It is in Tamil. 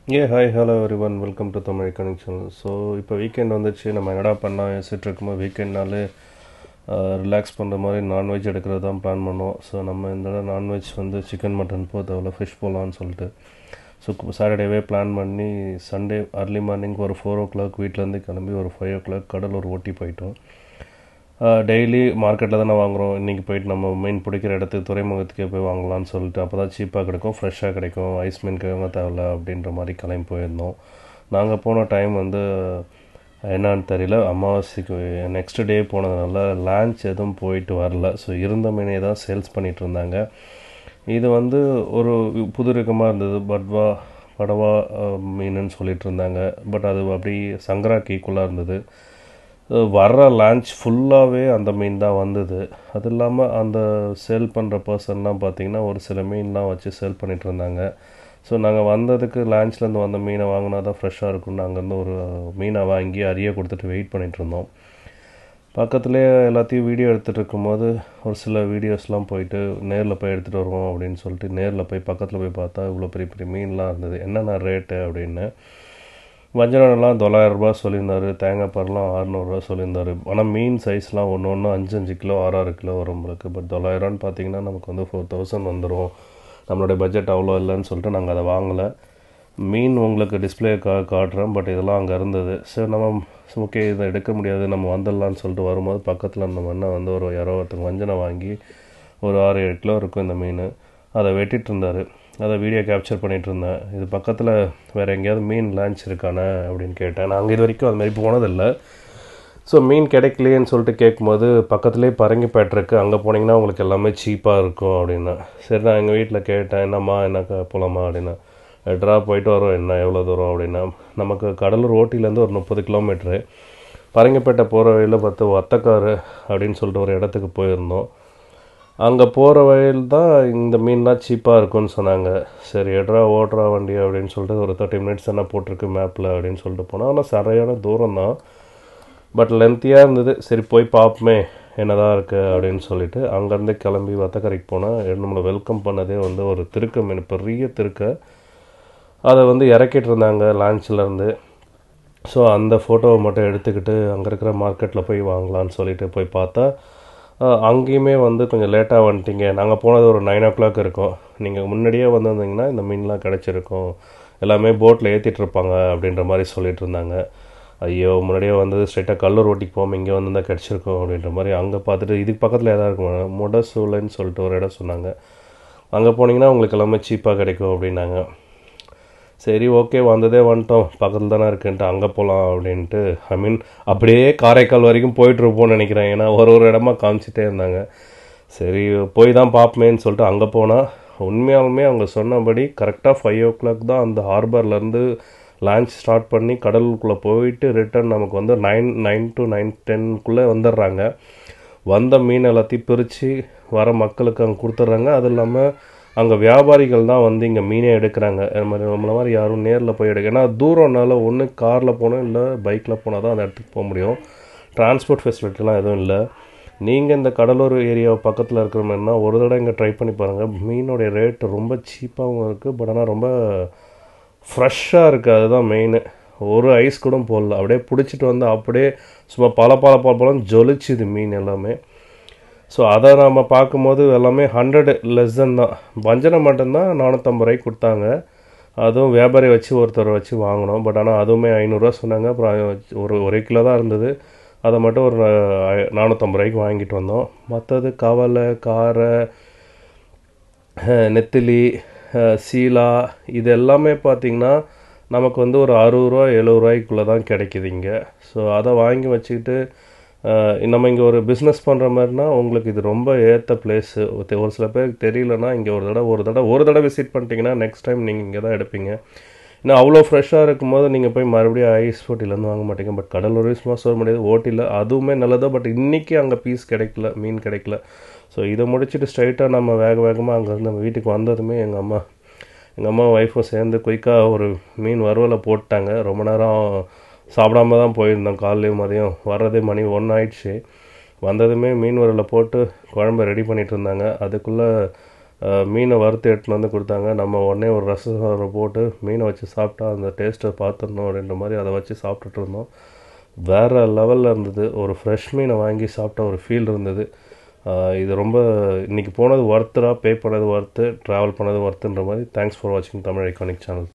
A hi hello everyone welcome to Tamil connection so இப்போ வீக்கெண்ட் வந்துச்சு நம்ம என்னடா பண்ணலாம் யோசிச்சுட்டு இருக்கும்போது வீக்கெண்ட்னாலே ரிலாக்ஸ் பண்ணுற மாதிரி நான்வெஜ் எடுக்கிறது தான் பிளான் பண்ணோம் ஸோ நம்ம இந்த தடவை நான்வெஜ் வந்து சிக்கன் மட்டன் போக தேவையில்ல ஃபிஷ் போகலான்னு சொல்லிட்டு ஸோ சாட்டர்டேவே பிளான் பண்ணி சண்டே அர்லி மார்னிங் ஒரு ஃபோர் ஓ கிளாக் வீட்டிலேருந்து கிளம்பி ஒரு ஃபைவ் ஓ கிளாக் கடலூர் ஓட்டி போயிட்டோம் டெய்லி மார்க்கெட்டில் தானே வாங்குகிறோம் இன்றைக்கி போயிட்டு நம்ம மீன் பிடிக்கிற இடத்துக்கு துறைமுகத்துக்கே போய் வாங்கலாம்னு சொல்லிட்டு அப்போ தான் சீப்பாக கிடைக்கும் ஃப்ரெஷ்ஷாக கிடைக்கும் ஐஸ் மீன் கிழங்க தேவையில்ல அப்படின்ற மாதிரி கிளம்பி போயிருந்தோம் நாங்கள் போன டைம் வந்து என்னான்னு தெரியல அமாவாசைக்கு நெக்ஸ்ட் டே போனதுனால லான்ச் எதுவும் போயிட்டு வரல ஸோ இருந்த மீனை தான் சேல்ஸ் பண்ணிகிட்டு இருந்தாங்க இது வந்து ஒரு புது ரகமாக இருந்தது பட்வா படவா மீனுன்னு சொல்லிட்டு இருந்தாங்க பட் அது அப்படி சங்கராக்கு ஈக்குவலாக இருந்தது வர்ற லான்ச் ஃபுல்லாகவே அந்த மீன் தான் வந்தது அது இல்லாமல் அந்த சேல் பண்ணுற பர்சன்லாம் பார்த்திங்கன்னா ஒரு சில மீன்லாம் வச்சு சேல் பண்ணிகிட்டு இருந்தாங்க ஸோ நாங்கள் வந்ததுக்கு லான்ச்லேருந்து வந்த மீனை வாங்கினா தான் ஃப்ரெஷ்ஷாக இருக்கும்னு அங்கேருந்து ஒரு மீனை வாங்கி அரிய கொடுத்துட்டு வெயிட் பண்ணிகிட்டு இருந்தோம் பக்கத்துலேயே எல்லாத்தையும் வீடியோ எடுத்துகிட்டு இருக்கும்போது ஒரு சில வீடியோஸ்லாம் போயிட்டு நேரில் போய் எடுத்துகிட்டு வருவோம் அப்படின்னு சொல்லிட்டு நேரில் போய் பக்கத்தில் போய் பார்த்தா இவ்வளோ பெரிய பெரிய மீன்லாம் இருந்தது என்னென்ன ரேட்டு அப்படின்னு வஞ்சனம்லாம் தொள்ளாயிரரூபா சொல்லியிருந்தார் தேங்காய் பாரெலாம் அறநூறுரூவா சொல்லியிருந்தார் ஆனால் மீன் சைஸ்லாம் ஒன்று ஒன்று அஞ்சு அஞ்சு கிலோ ஆறு ஆறு கிலோ வரும் நம்மளுக்கு பட் தொள்ளாயிரம்னு பார்த்தீங்கன்னா நமக்கு வந்து ஃபோர் தௌசண்ட் வந்துடும் நம்மளுடைய பட்ஜெட் அவ்வளோ இல்லைன்னு சொல்லிட்டு நாங்கள் அதை வாங்கலை மீன் உங்களுக்கு டிஸ்பிளே கா காட்டுறேன் பட் இதெல்லாம் அங்கே இருந்தது சரி நம்ம ஓகே இதை எடுக்க முடியாது நம்ம வந்துடலான்னு சொல்லிட்டு வரும்போது பக்கத்தில் அந்த மண்ணை வந்து ஒரு இரவத்துக்கு வஞ்சனை வாங்கி ஒரு ஆறு ஏழு கிலோ இருக்கும் இந்த மீன் அதை வெட்டிகிட்டு இருந்தார் அதை வீடியோ கேப்சர் பண்ணிகிட்டு இருந்தேன் இது பக்கத்தில் வேறு எங்கேயாவது மீன் லான்ச் இருக்கானே அப்படின்னு கேட்டேன் நாங்கள் இது வரைக்கும் அது மாதிரி போனதில்லை ஸோ மீன் கிடைக்கலையேன்னு சொல்லிட்டு கேட்கும்போது பக்கத்துலேயே பரங்கிப்பேட்டிருக்கு அங்கே போனீங்கன்னா உங்களுக்கு எல்லாமே சீப்பாக இருக்கும் அப்படின்னா சரி நான் எங்கள் வீட்டில் கேட்டேன் என்னம்மா என்னக்கா போகலாமா அப்படின்னா எட்ரா போயிட்டு வரோம் என்ன எவ்வளோ தூரம் அப்படின்னா நமக்கு கடலூர் ஓட்டிலேருந்து ஒரு முப்பது கிலோமீட்ரு பரங்கிப்பேட்டை போகிற வழியில் பார்த்து வத்தக்காரு அப்படின்னு சொல்லிட்டு ஒரு இடத்துக்கு போயிருந்தோம் அங்கே போகிற வழியில் தான் இந்த மீன்லாம் சீப்பாக இருக்கும்னு சொன்னாங்க சரி எட்ரா ஓட்ரா வண்டி அப்படின்னு சொல்லிட்டு ஒரு தேர்ட்டி மினிட்ஸ் என்ன போட்டிருக்கு மேப்பில் அப்படின்னு சொல்லிட்டு போனால் ஆனால் சரியான தூரம் தான் பட் லென்த்தியாக இருந்தது சரி போய் பார்ப்போமே என்னதான் இருக்குது அப்படின்னு சொல்லிட்டு அங்கேருந்து கிளம்பி வத்தக்கரைக்கு போனால் நம்மளை வெல்கம் பண்ணதே வந்து ஒரு திருக்க மீன் பெரிய திருக்க அதை வந்து இறக்கிட்டு இருந்தாங்க லான்ச்சிலேருந்து ஸோ அந்த ஃபோட்டோவை மட்டும் எடுத்துக்கிட்டு அங்கே இருக்கிற மார்க்கெட்டில் போய் வாங்கலான்னு சொல்லிட்டு போய் பார்த்தா அங்கேயுமே வந்து கொஞ்சம் லேட்டாக வந்துட்டீங்க நாங்கள் போனது ஒரு நைன் ஓ கிளாக் இருக்கும் நீங்கள் முன்னாடியே வந்திருந்தீங்கன்னா இந்த மீன்லாம் கிடச்சிருக்கும் எல்லாமே போட்டில் ஏற்றிட்டு இருப்பாங்க அப்படின்ற மாதிரி சொல்லிட்டு இருந்தாங்க ஐயோ முன்னாடியே வந்தது ஸ்ட்ரைட்டாக கல்லூர் ஓட்டிக்கு போகாமல் இங்கே வந்திருந்தால் கிடச்சிருக்கும் அப்படின்ற மாதிரி அங்கே பார்த்துட்டு இதுக்கு பக்கத்தில் எதாவது இருக்கும் முடசூலைன்னு சொல்லிட்டு ஒரு இடம் சொன்னாங்க அங்கே போனீங்கன்னா உங்களுக்கு எல்லாமே சீப்பாக கிடைக்கும் அப்படின்னாங்க சரி ஓகே வந்ததே வந்துட்டோம் பக்கத்தில் தானே இருக்குன்ட்டு அங்கே போகலாம் அப்படின்ட்டு ஐ மீன் அப்படியே காரைக்கால் வரைக்கும் போயிட்டுருப்போம்னு நினைக்கிறேன் ஏன்னா ஒரு ஒரு இடமா காமிச்சிட்டே இருந்தாங்க சரி போய் தான் பார்ப்போமேன்னு சொல்லிட்டு அங்கே போனால் உண்மையாலுமே அவங்க சொன்னபடி கரெக்டாக ஃபைவ் ஓ கிளாக் தான் அந்த ஹார்பர்லேருந்து லான்ச் ஸ்டார்ட் பண்ணி கடலுக்குள்ளே போயிட்டு ரிட்டர்ன் நமக்கு வந்து நைன் நைன் டு நைன் டென்க்குள்ளே வந்துடுறாங்க வந்த மீன் எல்லாத்தையும் பிரித்து வர மக்களுக்கு அங்கே கொடுத்துட்றாங்க அது இல்லாமல் அங்கே வியாபாரிகள் தான் வந்து இங்கே மீனே எடுக்கிறாங்க அது மாதிரி நம்மள மாதிரி யாரும் நேரில் போய் எடுக்க ஏன்னா தூரம்னால ஒன்று காரில் போகணும் இல்லை பைக்கில் போனால் தான் அந்த இடத்துக்கு போக முடியும் டிரான்ஸ்போர்ட் ஃபெசிலிட்டிலாம் எதுவும் இல்லை நீங்கள் இந்த கடலூர் ஏரியா பக்கத்தில் இருக்கிற மாதிரினா ஒரு தடவை இங்கே ட்ரை பண்ணி பாருங்கள் மீனோடைய ரேட்டு ரொம்ப சீப்பாகவும் இருக்குது பட் ஆனால் ரொம்ப ஃப்ரெஷ்ஷாக இருக்குது அதுதான் மெயின் ஒரு ஐஸ் கூட போடல அப்படியே பிடிச்சிட்டு வந்து அப்படியே சும்மா பல பல பல பழம் ஜொலிச்சுது மீன் எல்லாமே ஸோ அதை நம்ம பார்க்கும்போது எல்லாமே ஹண்ட்ரட் லெஸ் தென் தான் வஞ்சனை மட்டும்தான் நானூற்றம்பது ரூபாய்க்கு கொடுத்தாங்க அதுவும் வியாபாரி வச்சு ஒருத்தர் வச்சு வாங்கினோம் பட் ஆனால் அதுவுமே ஐநூறுரூவா சொன்னாங்க அப்புறம் ஒரு ஒரே கிலோ தான் இருந்தது அதை மட்டும் ஒரு நானூற்றம்பது ரூபாய்க்கு வாங்கிட்டு வந்தோம் மற்றது கவலை காரை நெத்திலி சீலா இது எல்லாமே பார்த்திங்கன்னா நமக்கு வந்து ஒரு அறுபது ரூபா எழுபது ரூபாய்க்குள்ளே தான் கிடைக்கிது இங்கே ஸோ அதை வாங்கி வச்சுக்கிட்டு நம்ம இங்கே ஒரு பிஸ்னஸ் பண்ணுற மாதிரினா உங்களுக்கு இது ரொம்ப ஏற்ற பிளேஸு ஒரு சில பேருக்கு தெரியலனா இங்கே ஒரு தடவை ஒரு தடவை ஒரு தடவை விசிட் பண்ணிட்டீங்கன்னா நெக்ஸ்ட் டைம் நீங்கள் இங்கே தான் எடுப்பீங்க ஏன்னா அவ்வளோ ஃப்ரெஷ்ஷாக இருக்கும்போது நீங்கள் போய் மறுபடியும் ஐஸ் ஓட்டிலேருந்து வாங்க மாட்டீங்க பட் கடலூர் சும்மா சொல்ல முடியாது ஓட்டியில் அதுவுமே நல்லதோ பட் இன்றைக்கி அங்கே பீஸ் கிடைக்கல மீன் கிடைக்கல ஸோ இதை முடிச்சுட்டு ஸ்ட்ரைட்டாக நம்ம வேக வேகமாக அங்கேருந்து நம்ம வீட்டுக்கு வந்ததுமே எங்கள் அம்மா எங்கள் அம்மா ஒய்ஃபும் சேர்ந்து குயிக்காக ஒரு மீன் வறுவலை போட்டாங்க ரொம்ப நேரம் சாப்பிடாம தான் போயிருந்தோம் காலையிலையும் மதியம் வர்றதே மணி ஒன்று ஆயிடுச்சு வந்ததுமே மீன் வறுவலை போட்டு குழம்பு ரெடி பண்ணிகிட்டு இருந்தாங்க அதுக்குள்ளே அஹ், மீனை வறுத்து எடுத்துன்னு வந்து கொடுத்தாங்க நம்ம உடனே ஒரு ரசம் போட்டு மீனை வச்சு சாப்பிட்டா அந்த டேஸ்ட்டை பார்த்துடணும் அப்படின்ற மாதிரி அதை வச்சு சாப்பிட்டுட்டு இருந்தோம் வேறு லெவலில் இருந்தது ஒரு ஃப்ரெஷ் மீனை வாங்கி சாப்பிட்ட ஒரு ஃபீல் இருந்தது அஹ், இது ரொம்ப இன்றைக்கி போனது ஒர்த்தராக பே பண்ணது ஒர்த்து ட்ராவல் பண்ணது ஒர்த்துன்ற மாதிரி தேங்க்ஸ் ஃபார் வாட்சிங் தமிழ் ஐகானிக் சேனல்